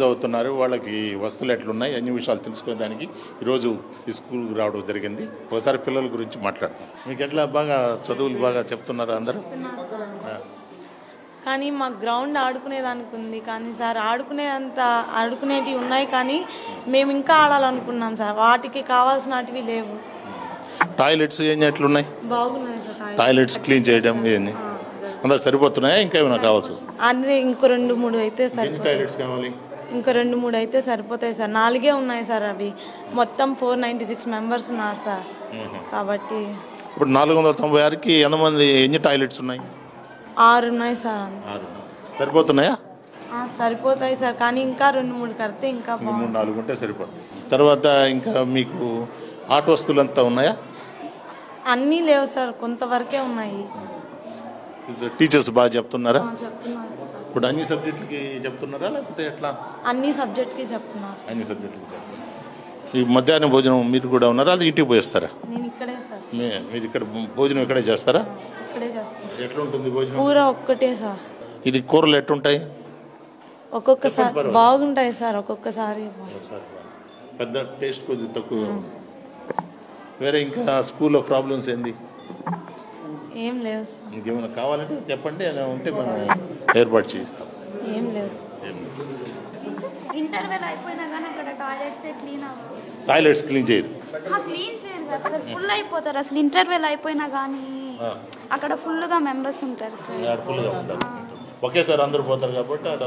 చదువుతున్నారు వాళ్ళకి వస్తువులు ఎట్లున్నాయి అన్ని విషయాలు తెలుసుకునేదానికి ఈరోజు ఈ స్కూల్కి రావడం జరిగింది ఒకసారి పిల్లల గురించి మాట్లాడతాం మీకు ఎట్లా బాగా చదువులు బాగా చెప్తున్నారా అందరూ ఆ. కానీ మా గ్రౌండ్ ఆడుకునేదానికి ఉంది కానీ సార్ ఆడుకునేంత ఆడుకునేటివి ఉన్నాయి కానీ మేము ఇంకా ఆడాలనుకున్నాం సార్ వాటికి కావాల్సినటివి లేవు టాయిలెట్స్ ఏం ఎట్లున్నాయి బాగున్నాయి సార్ టాయిలెట్. టాయిలెట్స్ క్లీన్ చేయడం ఏంది అందరు సరిపోతున్నాయా ఇంకా ఏమైనా కావాల్సి వస్తుంది అదే ఇంకో రెండు మూడు అయితే ఎన్ని సరిపోతాయి టాయిలెట్స్ కావాలి ఇంకో రెండు మూడు అయితే సరిపోతాయి సార్ నాలుగే ఉన్నాయి సార్ అవి మొత్తం ఫోర్ నైంటీ సిక్స్ మెంబర్స్ ఉన్నారు సార్ కాబట్టి ఇప్పుడు నాలుగు వందల తొంభై ఆరుకి ఎంతమంది ఎన్ని టాయిలెట్స్ ఉన్నాయి ఆరు ఉన్నాయి సార్ అంతే. ఆరు సరిపోతున్నాయా ఆ, సరిపోతాయి సార్ కానీ ఇంకా రెండు మూడు కడితే ఇంకా ఇంకా బాగుంది మూడు నాలుగు ఉంటే సరిపోతుంది తర్వాత ఇంకా మీకు ఆట వస్తువులు అంతా ఉన్నాయా అన్నీ లేవు సార్ కొంతవరకే ఉన్నాయి టీచర్స్ బాగా చెప్తున్నారా ఆ, చెప్తున్నారు సార్. ఇప్పుడు అన్ని సబ్జెక్టులకి చెప్తున్నారా లేకపోతే ఎట్లా అన్ని సబ్జెక్ట్కి చెప్తున్నారు సార్ అన్ని సబ్జెక్టులకి చెప్తున్నారు ఈ మధ్యాహ్నం భోజనం మీరు కూడా ఉన్నారా అది ఇంటికి పోయిస్తారా నేను ఇక్కడే సార్ మీ మీరు ఇక్కడ భోజనం ఇక్కడే చేస్తారా ఇక్కడే చేస్తాను ఎట్లా ఉంటుంది భోజనం కూర ఒక్కటే సార్ ఇది కూరలు ఎట్లుంటాయి ఒక్కొక్కసారి బాగుంటాయి సార్ ఒక్కొక్కసారి బాగు- పెద్ద టేస్ట్ కొద్దిగా తక్కువ వేరే ఇంకా స్కూల్లో ప్రాబ్లమ్స్ ఏంది ఏం లేవు సార్ ఇంకేమైనా కావాలంటే చెప్పండి ఏమైనా ఉంటే మనం ఏర్పాటు చేయిస్తాం ఏం లేవు సార్ ఇంటర్వెల్ అయిపోయినా కానీ అక్కడ టాయిలెట్స్ క్లీన్ అవ్వవు టాయిలెట్స్ క్లీన్ చేయరు క్లీన్ చేయరు కదా సార్ ఫుల్ అయిపోతారు అసలు ఇంటర్వెల్ అయిపోయినా కానీ అక్కడ ఫుల్గా మెంబర్స్ ఉంటారు సార్ ఆడ ఫుల్గా ఉంటారు ఒకేసారి అందరూ పోతారు కాబట్టి ఆడ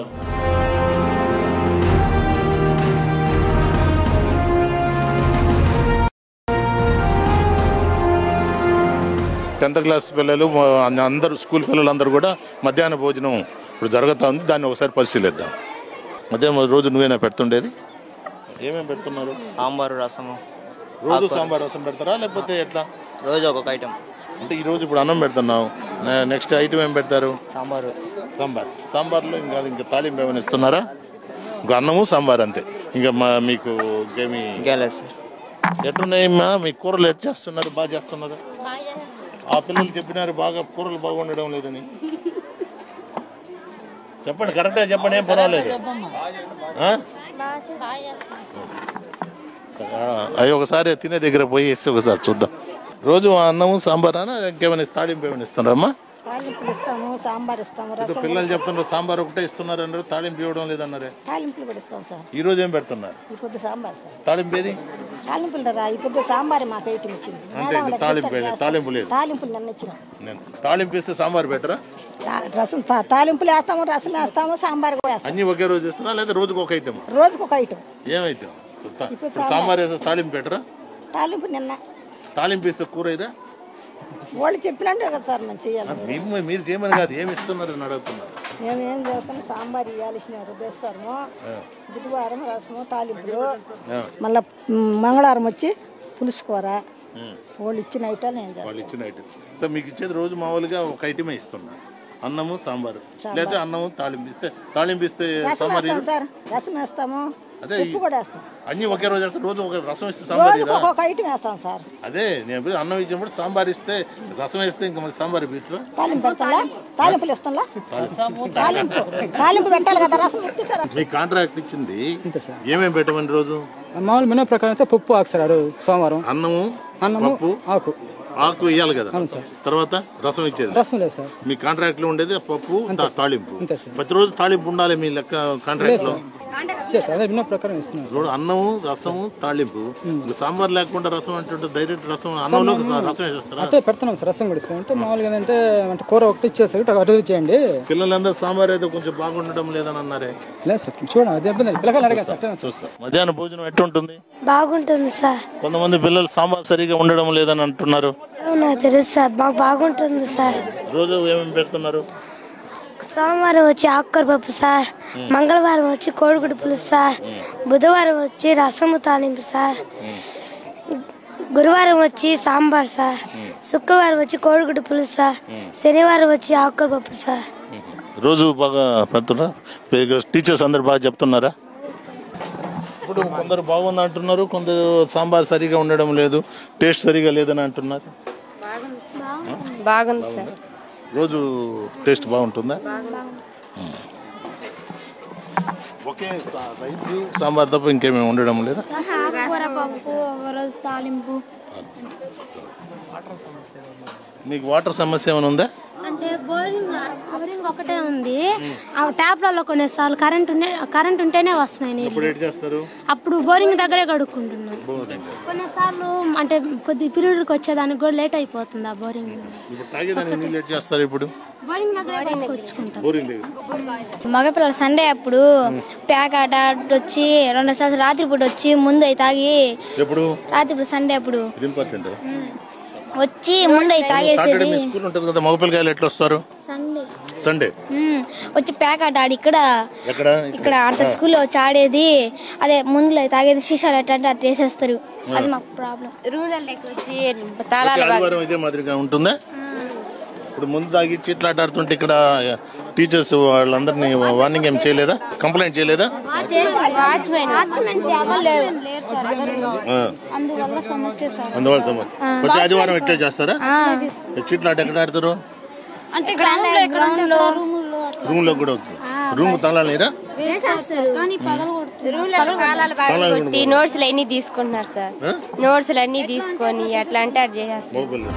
టెన్త్ క్లాస్ పిల్లలు మ- అందరూ స్కూల్ పిల్లలందరూ కూడా మధ్యాహ్న భోజనం ఇప్పుడు జరుగుతూ ఉంది దాన్ని ఒకసారి పరిశీలిద్దాం మధ్యాహ్నం రోజు నువ్వేనా పెడుతుండేది ఏమేమి పెడుతున్నారు సాంబారు రసము రోజు సాంబార్ రసం పెడతారా లేకపోతే ఎట్లా రోజు ఒక్కొక్క ఐటెం అంటే ఈ రోజు ఇప్పుడు అన్నం పెడుతున్నావు నె- నెక్స్ట్ ఐటమ్ ఏం పెడతారు సాంబారు సాంబార్ సాంబార్లో ఇంకా ఇంకా తాలింపు ఏమైనా ఇస్తున్నారా ఇంకా అన్నము సాంబార్ అంతే ఇంకా మా మీకు ఇంకేమి ఇంకేలేదు సార్ ఎట్లున్నాయమ్మా మీ కూరలు ఎట్ చేస్తున్నారు బాగా చేస్తున్నారు ఆ పిల్లలు చెప్పినారు బాగా కూరలు బాగుండడం లేదని చెప్పండి కరెక్ట్గా చెప్పండి ఏం పర్వాలేదు ఆ? అవి ఒకసారి తినే దగ్గర పోయి వేసి ఒకసారి చూద్దాం రోజు అన్నము సాంబార్ అన్న ఇంకేమైనా తాలింపు ఏమైనా ఇస్తున్నారమ్మా తాలింపులు ఇస్తాము సాంబార్ ఇస్తాము ఇప్పుడు రసం పిల్లలు చెప్తున్నారు సాంబార్ ఒకటే ఇస్తున్నారు అన్నారు తాలింపు ఇవ్వడం లేదన్నారే తాలింపులు కూడా ఇస్తాం సార్ ఈ రోజు ఏం పెడుతున్నారు ఈ పొద్దు సాంబార్ సార్ తాలింపు ఏది తాలింపులు రా ఈ పొద్దు సాంబార్ మాకు ఐటమ్ ఇచ్చింది అంతే, మేడం ఇది వాళ్ళకి తాలింపు ఇస్తారు లేదు, చేస్తారు. తాలింపు లేదు. తాలింపులు నన్ను ఇచ్చినాం నేను తాలింపు ఇస్తే సాంబార్ పెట్టరా తా- రసం తా- తాలింపులు వేస్తాము రసం వేస్తాము సాంబార్ కూడా వేస్తాం అన్ని ఒకే రోజు ఇస్తున్నా లేదా రోజుకు ఒక ఐటమ్ రోజుకు ఒక ఐటమ్ ఏం ఐటమ్ ఇప్పుడు సాంబార్ వేస్తే తాలింపు పెట్టరా తాలింపు నిన్న తాలింపు ఇస్తే కూర ఇదా వాళ్ళు చెప్పినట్టే కదా సార్ మేము చేయాలి మీరు మీరు చేయమని కాదు ఏమి ఇస్తున్నారు అని అడుగుతున్నారు మేము ఏం చేస్తాం సాంబార్ ఇవ్వాల్సినారు బేస్తారము బుధవారం రసము తాలింపులు ఆ, మళ్ళీ మంగళవారం వచ్చి పులుసు కూర వాళ్ళు ఇచ్చిన ఐటాలు నేను చేస్తాను వాళ్ళు ఇచ్చిన ఐటమ్ సో మీకు ఇచ్చేది రోజు మామూలుగా ఒక ఐటమే ఇస్తున్నారు అన్నము సాంబారు లేదా అన్నము తాలింపు ఇస్తే తాలింపు ఇస్తే రసం సాంబార్ వేస్తాం ఇయ్యరు? సార్ రసం వేస్తాము అదే ఈ- ఉప్పు కూడా వేస్తాం అన్ని ఒకే రోజు వేస్తే రోజు ఒక రసం ఇస్తే సాంబార్ రోజుకు ఇదా ఒక్కొక్క ఐటమ్ వేస్తాం సార్ అదే నేను ఎప్పుడు అన్నం ఇచ్చినప్పుడు సాంబార్ ఇస్తే రసం వేస్తే ఇంకా మరి సాంబార్ బీట్లో తాలింపు పెడతాంలా తాలింపులు ఇస్తాంలా తాలింపు తాలింపు పెట్టాలి కదా రసం ఉత్తి సార్ మీ కాంట్రాక్ట్ ఇచ్చింది ఏమేమి పెట్టమని రోజు మామూలు మెనూ ప్రకారం అయితే పప్పు ఆకు సార్ ఆ రోజు సోమవారం అన్నము అన్నము పప్పు ఆకు ఆకు ఇవ్వాలి కదా అవును సార్. తర్వాత రసం ఇచ్చేది రసం లేదు సార్ మీ కాంట్రాక్ట్ లో ఉండేది పప్పు తా- తాలింపు అంతే సార్. ప్రతిరోజు తాలింపు ఉండాలి మీ లెక్క కాంట్రాక్ట్ లో చేసి అదే మెనూ ప్రకారం ఇస్తున్నాం సార్. రోజు అన్నము రసము తాలింపు ఇంకా సాంబార్ లేకుండా రసం అంటే డైరెక్ట్ రసం అన్నంలో రసం వేసేస్తారా అంటే పెడుతున్నాం సార్ రసం కూడా ఇస్తాం అంటే మామూలుగా ఏంటంటే అంటే కూర ఒకటి ఇచ్చేసారు ఇటు అటు చేయండి పిల్లలందరూ సాంబార్ అయితే కొంచెం బాగుండడం లేదని అన్నారే లేదు సార్ చూడండి అది ఇబ్బంది లేదు. పిల్లకాయలు అడిగాను సార్ అట్లనే సార్. చూస్తా మధ్యాహ్న భోజనం ఎట్టుంటుంది బాగుంటుంది సార్ కొంతమంది పిల్లలు సాంబార్ సరిగా ఉండడం లేదని అంటున్నారు నాకు తెలుసు సార్ మాకు బాగుంటుంది సార్ రోజు ఏమేమి పెడుతున్నారు సోమవారం వచ్చి ఆకుకూర పప్పు సార్ మంగళవారం వచ్చి కోడిగుడ్డు పులుసు సార్ బుధవారం వచ్చి రసము తాలింపు సార్ గురువారం వచ్చి సాంబార్ సార్ శుక్రవారం వచ్చి కోడిగుడ్డు పులుసు సార్ శనివారం వచ్చి ఆకుకూర పప్పు సార్ రోజు బాగా పెడుతున్నా టీచర్స్ అందరు బాగా చెప్తున్నారా ఇప్పుడు కొందరు బాగుంది అంటున్నారు కొందరు సాంబార్ సరిగా ఉండడం లేదు టేస్ట్ సరిగా లేదని అంటున్నారు బాగుంది సార్ రోజు టేస్ట్ బాగుంటుందా ఒకే రైస్ సాంబార్ తప్ప ఇంకేమీ ఉండడం లేదా ఆకుకూర పప్పు ఒకరోజు తాలింపు మీకు వాటర్ సమస్య ఏమైనా ఉందా అంటే బోరింగ్ బోరింగ్ ఒకటే ఉంది ఆ ట్యాప్లలో కొన్నిసార్లు కరెంట్ ఉంటే కరెంట్ ఉంటేనే వస్తున్నాయి నీళ్ళు ఇప్పుడు ఏం చేస్తారు అప్పుడు బోరింగ్ దగ్గరే కడుక్కుంటున్నాం కొన్నిసార్లు అంటే కొద్ది పీరియడ్కి వచ్చేదానికి కూడా లేట్ అయిపోతుంది ఆ బోరింగ్ ఇప్పుడు తాగేదానికి నీళ్ళు ఎట్ చేస్తారు ఇప్పుడు బోరింగ్ దగ్గరే కొచ్చుకుంటాం బోరింగ్ దగ్గర మగపిల్లలు సండే అప్పుడు ప్యాకాట వచ్చి రెండు సార్లు రాత్రిపూట వచ్చి ముందు అయి తాగి ఎప్పుడు రాత్రిపూట సండే అప్పుడు ఇది ఇంపార్టెంట్ వచ్చి ముందు అయి సాటర్డే తాగేసేది మీ స్కూల్ ఉంటుంది కదా మగపిల్లకాయలు ఎట్లా వస్తారు సండే సండే ఉమ్, వచ్చి ప్యాకాట ఆడి ఇక్కడ ఎక్కడ ఇక్కడ అంత స్కూల్లో వచ్చి ఆడేది అదే ముందులో అయి తాగేది శీషాలు ఎట్ట అంటే అట్లా చేసేస్తారు అది మాకు ప్రాబ్లం రూరల్ వచ్చి ప్రతి ఆదివారం ఇదే మాదిరిగా ఉంటుందా ఇప్పుడు ముందు తాగి చీట్లాట ఆడుతుంటే ఇక్కడ టీచర్స్ వాళ్ళందరినీ వార్నింగ్ ఏం చేయలేదా కంప్లైంట్ చేయలేదా వాచ్మెన్ లేరు సార్ ఎవరు ఆ, అందువల్ల సమస్య సార్ అందువల్ల సమస్య ప్రతి ఆదివారం ఇట్లే చేస్తారా చీట్లాట ఎక్కడ ఆడతారు అంటే గ్రౌండ్ లో గ్రౌండ్ లో రూమ్ లో కూడా అవుతుంది రూమ్ తాళాలు లేరా కానీ పగలు కాలాలు బాగా కొట్టి నోట్స్లు అన్ని తీసుకుంటున్నారు సార్ ఆ? నోట్స్లు అన్ని తీసుకొని అట్లా అంటే అట్లా చేసేస్తారు మగపిల్లలు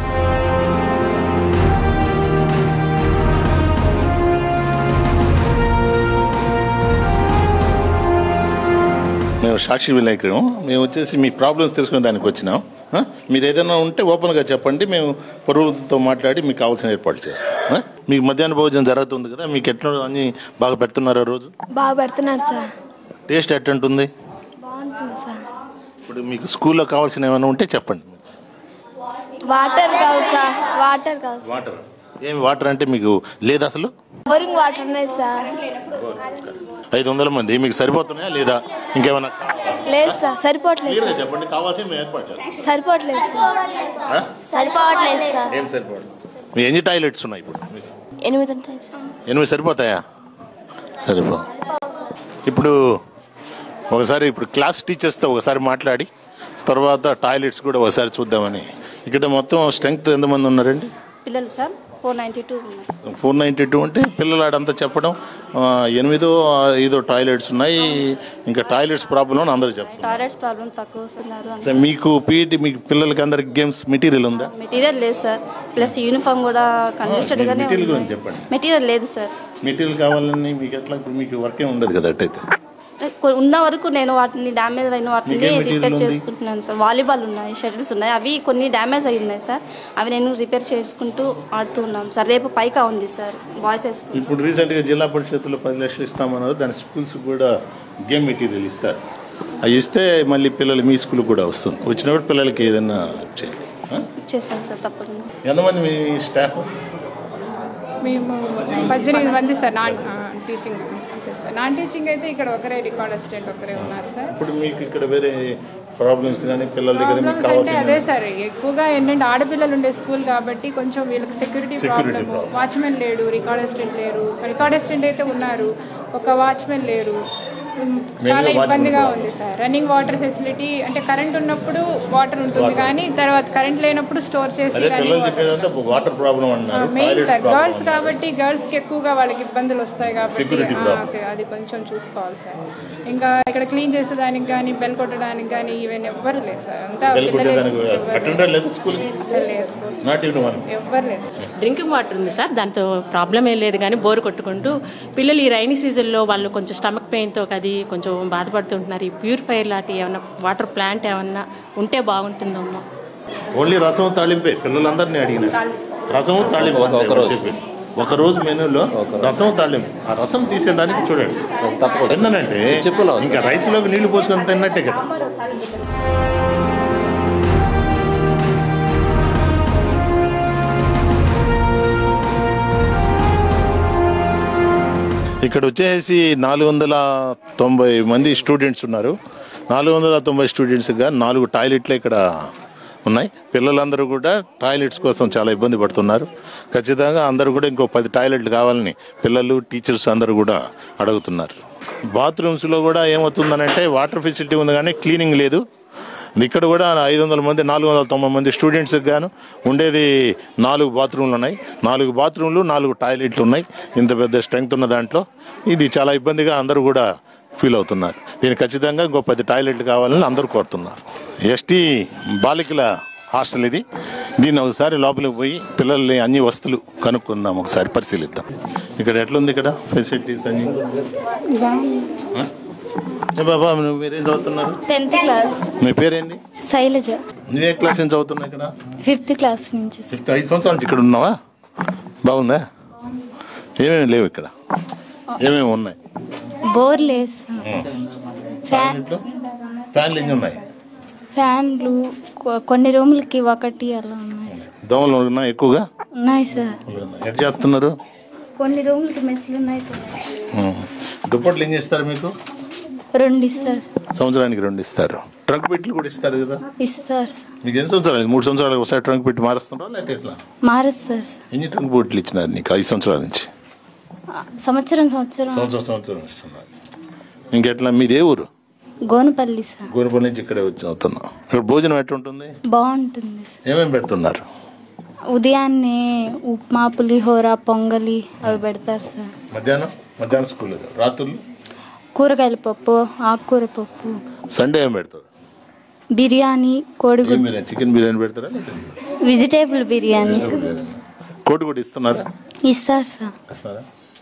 మేము సాక్షి విలేకరం మేము వచ్చేసి మీ ప్రాబ్లమ్స్ తెలుసుకునే దానికి వచ్చినాం ఆ? మీరు ఏదైనా ఉంటే ఓపెన్గా చెప్పండి మేము ప్రభుత్వంతో మాట్లాడి మీకు కావాల్సిన ఏర్పాట్లు చేస్తాం ఆ? మీకు మధ్యాహ్న భోజనం జరుగుతుంది కదా మీకు ఎట్లా అన్ని బాగా పెడుతున్నారా రోజు బాగా పెడుతున్నారు సార్ టేస్ట్ ఎట్టుంటుంది బాగుంటుంది సార్ ఇప్పుడు మీకు స్కూల్లో కావాల్సిన ఏమైనా ఉంటే చెప్పండి వాటర్ కావాలి సార్ వాటర్ కావాలి సార్ వాటర్ ఏమి వాటర్ అంటే మీకు లేదు అసలు బోరింగ్ వాటర్ ఉన్నాయి సార్ ఐదు వందల మంది మీకు సరిపోతున్నాయా లేదా ఇంకేమైనా లేదు సార్ సరిపోవట్లేదు క్లియర్గా చెప్పండి కావాల్సిన మేము ఏర్పాటు చేస్తాం సరిపోవట్లేదు సార్ ఆ? సరిపోవట్లేదు సార్ ఏం సరిపోదు మీ ఎన్ని టాయిలెట్స్ ఉన్నాయి ఇప్పుడు మీకు? ఎనిమిది ఉంటాయి సార్ ఎనిమిది సరిపోతాయా సరిపో ఇప్పుడు ఒకసారి ఇప్పుడు క్లాస్ టీచర్స్తో ఒకసారి మాట్లాడి తర్వాత టాయిలెట్స్ కూడా ఒకసారి చూద్దామని ఇక్కడ మొత్తం స్ట్రెంగ్త్ ఎంతమంది ఉన్నారండి పిల్లలు సార్ ఫోర్ నైంటీ టూ ఉన్నారు ఫోర్ నైంటీ టూ అంటే పిల్లలు ఆడంతా చెప్పడం ఆ, ఎనిమిదో ఐదో టాయిలెట్స్ ఉన్నాయి ఇంకా టాయిలెట్స్ ప్రాబ్లం అని అందరూ చెప్తారు టాయిలెట్స్ ప్రాబ్లం తక్కువ వస్తున్నారు అంటే మీకు పీఈటీ మీకు పిల్లలకి అందరికి గేమ్స్ మెటీరియల్ ఉందా మెటీరియల్ లేదు సార్ ప్లస్ యూనిఫామ్ కూడా కంజెస్టెడ్ గానే మెటీరియల్ ఉంది గురించి చెప్పండి మెటీరియల్ లేదు సార్ మెటీరియల్ కావాలని మీకు ఎట్లా ఇప్పుడు మీకు వర్కే ఉండదు కదా అట్టయితే కొ- ఉన్న వరకు నేను వాటిని డ్యామేజ్ అయిన వాటిని మీకేం మెటీరియల్ రిపేర్ ఉంది? చేసుకుంటున్నాను సార్ వాలీబాల్ ఉన్నాయి షటిల్స్ ఉన్నాయి అవి కొన్ని డ్యామేజ్ అయి ఉన్నాయి సార్ అవి నేను రిపేర్ చేసుకుంటూ ఆడుతూ ఉన్నాం సార్ రేపు పైకా ఉంది సార్ బాయ్స్ వేసుకుంటాం ఇప్పుడు రీసెంట్గా జిల్లా పరిషత్తులో పది లక్షలు ఇస్తామన్నారు దాని స్కూల్స్ కూడా గేమ్ మెటీరియల్ ఇస్తారు అవి ఇస్తే మళ్ళీ పిల్లలు మీ స్కూల్ కూడా వస్తుంది వచ్చినప్పుడు పిల్లలకి ఏదైనా చేయండి ఆ? చేస్తాను సార్ తప్పకుండా ఎంతమంది మీ స్టాఫ్ మేము పద్దెనిమిది మంది సార్ నాన్ ఆ, టీచింగ్ అంతే సార్ నాన్ టీచింగ్ అయితే ఇక్కడ ఒకరే రికార్డ్ అసిస్టెంట్ ఒకరే ఉన్నారు సార్ ఇప్పుడు మీకు ఇక్కడ వేరే ప్రాబ్లమ్స్ కానీ పిల్లల దగ్గర మీకు ప్రాబ్లమ్స్ అంటే కావాల్సిన అదే సార్ ఎక్కువగా ఏంటంటే ఆడపిల్లలు ఉండే స్కూల్ కాబట్టి కొంచెం వీళ్ళకి సెక్యూరిటీ ప్రాబ్లమ్ వాచ్మెన్ లేడు రికార్డ్ అసిస్టెంట్ లేరు రికార్డ్ అసిస్టెంట్ అయితే ఉన్నారు ఒక వాచ్మెన్ లేరు ఉమ్, చాలా ఇబ్బందిగా ఉంది సార్ రన్నింగ్ వాటర్ ఫెసిలిటీ అంటే కరెంట్ ఉన్నప్పుడు వాటర్ ఉంటుంది కానీ తర్వాత కరెంట్ లేనప్పుడు స్టోర్ చేసి అదే రన్నింగ్ పిల్లలు చెప్పేదంతా వాటర్ ప్రాబ్లం అన్నారు main toilets sir problem girls కాబట్టి గర్ల్స్ కి ఎక్కువగా వాళ్ళకి ఇబ్బందులు వస్తాయి కాబట్టి Security ఆ, problem. సే- అది కొంచెం చూసుకోవాలి సార్ ఇంకా ఇక్కడ క్లీన్ చేసేదానికి కానీ బెల్ కొట్టడానికి కానీ ఈవెన్ ఎవ్వరు లేదు సార్ అంతా వెళ్ళి పిల్లలే కొట్టేదానికి అటెండర్ లేదు స్కూల్ అసలు లేదు నాట్ ఈవెన్ వన్ ఎవ్వరు లేదు డ్రింకింగ్ వాటర్ ఉంది సార్ దాంతో ప్రాబ్లం ఏం లేదు కానీ బోర్ కొట్టుకుంటూ పిల్లలు ఈ రైనీ సీజన్లో వాళ్ళు కొంచెం స్టమక్ పెయిన్తో అది కొంచెం బాధపడుతుంటున్నారు ఈ ప్యూరిఫైర్ లాంటి ఏమన్నా వాటర్ ప్లాంట్ ఏమన్నా ఉంటే బాగుంటుందమ్మా ఓన్లీ రసం తాళింపే పిల్లలందరినీ అడిగిన రసం తాళింపు అంతే చెప్పి. ఒక రోజు మెనూలో రసం తాళింపు ఆ రసం తీసేదానికి చూడండి ఎందుకంటే ఇంకా రైస్ లోకి నీళ్లు పోసుకొని తిన్నట్టే కదా ఇక్కడ వచ్చేసి నాలుగు వందల తొంభై మంది స్టూడెంట్స్ ఉన్నారు నాలుగు వందల తొంభై స్టూడెంట్స్గా నాలుగు టాయిలెట్లు ఇక్కడ ఉన్నాయి పిల్లలందరూ కూడా టాయిలెట్స్ కోసం చాలా ఇబ్బంది పడుతున్నారు ఖచ్చితంగా అందరూ కూడా ఇంకో పది టాయిలెట్లు కావాలని పిల్లలు టీచర్స్ అందరూ కూడా అడుగుతున్నారు బాత్రూమ్స్లో కూడా ఏమవుతుందనంటే వాటర్ ఫెసిలిటీ ఉంది కానీ క్లీనింగ్ లేదు ఇక్కడ కూడా ఐదు వందల మంది నాలుగు వందల తొంభై మంది స్టూడెంట్స్కి గాను ఉండేది నాలుగు బాత్రూమ్లు ఉన్నాయి నాలుగు బాత్రూమ్లు నాలుగు టాయిలెట్లు ఉన్నాయి ఇంత పెద్ద స్ట్రెంగ్త్ ఉన్న దాంట్లో ఇది చాలా ఇబ్బందిగా అందరూ కూడా ఫీల్ అవుతున్నారు దీనికి ఖచ్చితంగా ఇంకో పది టాయిలెట్లు కావాలని అందరూ కోరుతున్నారు ఎస్టీ బాలికల హాస్టల్ ఇది దీన్ని ఒకసారి లోపలికి పోయి పిల్లల్ని అన్ని వస్తువులు కనుక్కుందాం ఒకసారి పరిశీలిద్దాం ఇక్కడ ఎట్లుంది ఇక్కడ ఫెసిలిటీస్ అన్ని ఆ? ఏ బాబా నువ్వు మీరేం చదువుతున్నారు టెన్త్ క్లాస్ మీ పేరేంది శైలజ నువ్వే క్లాస్ ఏం చదువుతున్నావు ఇక్కడ ఫిఫ్త్ క్లాస్ నుంచి ఫిఫ్త్ ఐదు సంవత్సరాల నుంచి ఇక్కడ ఉన్నావా బాగుందా ఏమేమి లేవు ఇక్కడ ఏమేమి ఉన్నాయి బోర్ లేస్ ఫ్యాన్ టాయిలెట్లు? ఫ్యాన్లు ఎన్ని ఉన్నాయి ఫ్యాన్లు కొ- కొన్ని రూములకి ఒకటి అలా ఉన్నాయి సార్. దోమలు ఉన్నాయి ఎక్కువగా ఉన్నాయి సార్ ఎట్ చేస్తున్నారు కొన్ని రూములకి మెస్లు ఉన్నాయి కదా. ఉం. దుప్పట్లు ఏం చేస్తారు మీకు రెండు ఇస్తారు సంవత్సరానికి రెండు ఇస్తారు ట్రంక్ పెట్లు కూడా ఇస్తారు కదా ఇస్తారు సార్ మీకు ఎన్ని సంవత్సరాలు మూడు సంవత్సరాలకు ఒకసారి ట్రంక్ పెట్టి మారుస్తుంటారా లేకపోతే ఎట్లా మారుస్తారు సార్ ఎన్ని ట్రంక్ బోట్లు ఇచ్చినారు నీకు ఐదు సంవత్సరాల నుంచి సంవత్సరం సంవత్సరం సంవత్సరం సంవత్సరం ఇస్తున్నారు ఇంకెట్లా మీది ఏ ఊరు గోనుపల్లి సార్ గోనపల్లి నుంచి ఇక్కడే వచ్చి అవుతున్నాం ఇక్కడ భోజనం ఎట్లుంటుంది బాగుంటుంది సార్ ఏమేమి పెడుతున్నారు ఉదయాన్నే ఉప్మా పులిహోర పొంగలి అవి పెడతారు సార్ మధ్యాహ్నం మధ్యాహ్నం స్కూల్ లేదు రాత్రులు కూరగాయల పప్పు ఆకుకూర పప్పు సండే ఏం పెడతారు బిర్యానీ కోడిగుడ్డు ఏం బిర్యానీ చికెన్ బిర్యానీ పెడతారా లేకపోతే వెజిటేబుల్ బిర్యానీ కోడి కూడా ఇస్తున్నారా ఇస్తారు సార్ ఇస్తారా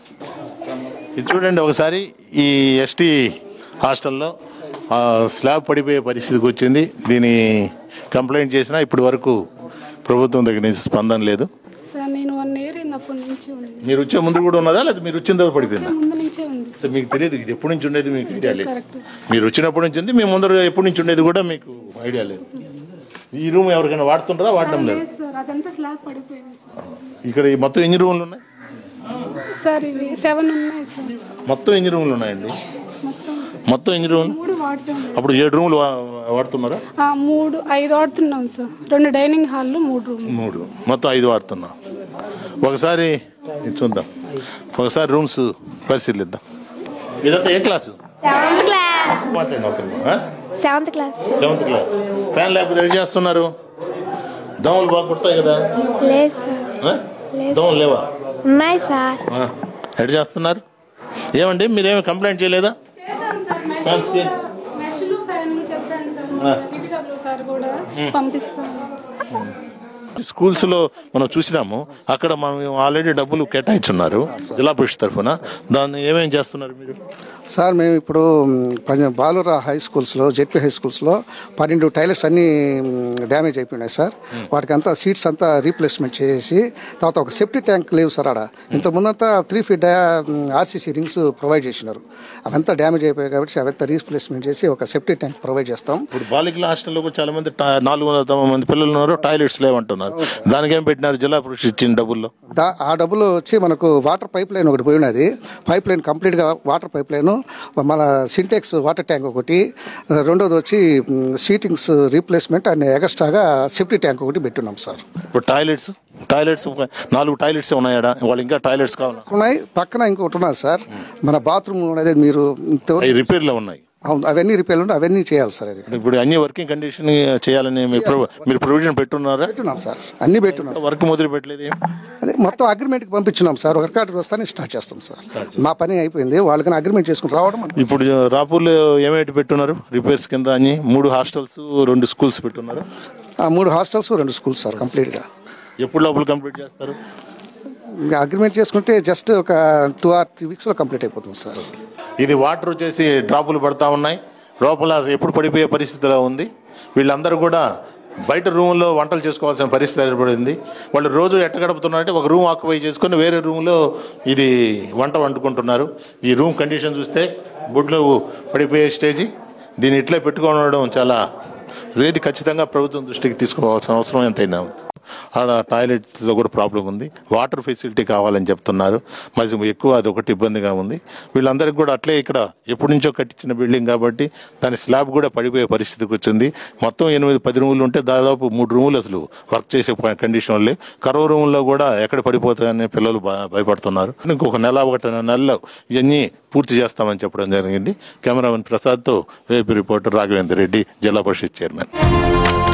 ఇది చూడండి ఒకసారి ఈ ఎస్టీ హాస్టల్లో ఆ, స్లాబ్ పడిపోయే పరిస్థితికి వచ్చింది దీని కంప్లైంట్ చేసినా ఇప్పటి వరకు ప్రభుత్వం దగ్గర నుంచి స్పందన లేదు సార్ నేను వన్ ఇయర్ అయినప్పటి నుంచి ఉంది మీరు వచ్చే ముందు కూడా ఉన్నదా లేదా మీరు వచ్చిన తర్వాత పడిపోయిందా ముందు నుంచే ఉంది సో మీకు తెలియదు ఇది ఎప్పటి నుంచి ఉండేది మీకు ఐడియా లేదు కరెక్ట్ మీరు వచ్చినప్పటి నుంచి ఉంది మీ ముందర ఎప్పటి నుంచి ఉండేది కూడా మీకు ఐడియా లేదు ఈ రూమ్ ఎవరికైనా వాడుతుంటారా వాడడం లేదు సార్ అదంతా స్లాబ్ పడిపోయింది సార్ ఇక్కడ ఈ మొత్తం ఎన్ని రూమ్లు ఉన్నాయి సార్ ఇవి సెవెన్ ఉన్నాయి సార్ మొత్తం ఎన్ని రూమ్లు ఉన్నాయండి మొత్తం ఎన్ని రూమ్లు మూడు వాడటం లేదు. అప్పుడు ఏడు రూమ్లు వా- వాడుతున్నారా ఆ, మూడు ఐదు వాడుతున్నాం సార్ రెండు డైనింగ్ హాల్లో మూడు రూమ్ మూడు మొత్తం ఐదు వాడుతున్నాం ఒకసారి ఇది చూద్దాం ఒకసారి రూమ్స్ పరిశీలిద్దాం ఇదంతా ఏ క్లాసు సెవెంత్ క్లాస్ మాట్లాడండి ఒకరు seventh class seventh class fan లేకపోతే ఏం చేస్తున్నారు దోమలు బాగా కుడతాయి కదా లేదు సార్ ఆ? దోమలు లేవా ఉన్నాయి సార్ ఆ. ఎటు చేస్తున్నారు ఏమండి మీరేమి కంప్లైంట్ చేయలేదా ఫ్యాన్స్ కి? మెషలు ఫ్యాన్లు చెప్పాను ఆ. సార్ సిటీ డబ్ల్యూ సార్ కూడా పంపిస్తాను స్కూల్స్లో మనం చూసినాము అక్కడ మనం ఆల్రెడీ డబ్బులు కేటాయించున్నారు జిల్లా పరిషత్ తరఫున దాన్ని ఏమేం చేస్తున్నారు మీరు సార్ మేము ఇప్పుడు మ్, పది- బాలుర హై స్కూల్స్లో జెడ్పీ హై స్కూల్స్లో పన్నెండు టైలెట్స్ అన్నీ మ్, డ్యామేజ్ అయిపోయినాయి సార్ వాటికి అంతా సీట్స్ అంతా రీప్లేస్మెంట్ చేసి తర్వాత ఒక సేఫ్టీ ట్యాంక్ లేవు సార్ ఆడ ఇంతకుముందంతా three feet RCC rings provide చేసినారు అవంతా డ్యామేజ్ అయిపోయాయి కాబట్టి అవంతా రీప్లేస్మెంట్ చేసి ఒక సేఫ్టీ ట్యాంక్ ప్రొవైడ్ చేస్తాం ఇప్పుడు బాలికల హాస్టల్లో కూడా చాలా మంది టా- నాలుగు వందల తొంభై మంది పిల్లలు ఉన్నారు టాయిలెట్స్ లేవంటున్నారు దానికి ఏం పెట్టినారు జిల్లా పరిషత్ ఇచ్చిన డబ్బుల్లో దా ఆ డబ్బులు వచ్చి మనకు వాటర్ పైప్ లైన్ ఒకటి పోయి ఉన్నది పైప్ లైన్ కంప్లీట్గా వాటర్ పైప్ లైన్ మన సింటెక్స్ వాటర్ ట్యాంక్ ఒకటి రెండోది వచ్చి మ్, సీటింగ్స్ రీప్లేస్మెంట్ అండ్ ఎక్స్ట్రాగా సేఫ్టీ ట్యాంక్ ఒకటి పెట్టున్నాం సార్ ఇప్పుడు టాయిలెట్స్ టాయిలెట్స్ ఒక నాలుగు టాయిలెట్స్ ఉన్నాయా వాళ్ళు ఇంకా టాయిలెట్స్ కావాలి ఉన్నాయి పక్కన ఇంకొకటి ఉన్నది సార్ మన బాత్రూమ్ అనేది మీరు ఇంతవరకు- అవి రిపేర్లో ఉన్నాయి అవును అవన్నీ రిపేర్లు ఉంటే అవన్నీ చేయాలి సార్ అది ఇప్పుడు అన్ని వర్కింగ్ కండిషన్ చేయాలని మీ ప్రొ- మీరు ప్రొవిజన్ పెట్టున్నారా పెట్టున్నాం సార్ అన్నీ పెట్టున్నాం వర్క్ మొదలు పెట్టలేదు ఏం? అదే మొత్తం అగ్రిమెంట్కి పంపించున్నాం సార్ ఒక రికార్డు వస్తానే స్టార్ట్ చేస్తాం సార్ మా పని అయిపోయింది వాళ్ళకని అగ్రిమెంట్ చేసుకుని రావడం ఇప్పుడు రాపూర్లో ఏమేమి పెట్టున్నారు రిపేర్స్ కింద అన్ని మూడు హాస్టల్స్ రెండు స్కూల్స్ పెట్టున్నారు ఆ మూడు హాస్టల్స్ రెండు స్కూల్స్ సార్ కంప్లీట్గా ఎప్పుడు లోపల కంప్లీట్ చేస్తారు ఇంకా అగ్రిమెంట్ చేసుకుంటే జస్ట్ ఒక టూ ఆర్ త్రీ వీక్స్లో కంప్లీట్ అయిపోతుంది సార్ ఇది వాటర్ వచ్చేసి డ్రాపులు పడతా ఉన్నాయి లోపల ఎప్పుడు పడిపోయే పరిస్థితిలో ఉంది వీళ్ళందరూ కూడా బయట రూమ్లో వంటలు చేసుకోవాల్సిన పరిస్థితి ఏర్పడింది వాళ్ళు రోజు ఎట్ట గడుపుతున్నారంటే ఒక రూమ్ ఆక్యుపై చేసుకొని వేరే రూమ్లో ఇది వంట వండుకుంటున్నారు ఈ రూమ్ కండిషన్ చూస్తే బుడ్లు పడిపోయే స్టేజి దీన్ని ఇట్లే పెట్టుకోవడం చాలా ఇది ఖచ్చితంగా ప్రభుత్వం దృష్టికి తీసుకోవాల్సిన అవసరం ఎంతైనా ఉంది. ఆడ టాయిలెట్స్లో కూడా ప్రాబ్లం ఉంది వాటర్ ఫెసిలిటీ కావాలని చెప్తున్నారు మరి ఎక్కువ అది ఒకటి ఇబ్బందిగా ఉంది వీళ్ళందరికీ కూడా అట్లే ఇక్కడ ఎప్పటి నుంచో కట్టించిన బిల్డింగ్ కాబట్టి దాని స్లాబ్ కూడా పడిపోయే పరిస్థితికి వచ్చింది మొత్తం ఎనిమిది పది రూములు ఉంటే దాదాపు మూడు రూములు అసలు వర్క్ చేసే కండిషన్ లేవు కరవ రూముల్లో కూడా ఎక్కడ పడిపోతాయని పిల్లలు భ- భయపడుతున్నారు ఇంకొక నెల ఒకటి నెలలో ఇవన్నీ పూర్తి చేస్తామని చెప్పడం జరిగింది కెమెరామెన్ ప్రసాద్తో వేపీ రిపోర్టర్ రాఘవేంద్ర రెడ్డి జిల్లా పరిషత్ చైర్మన్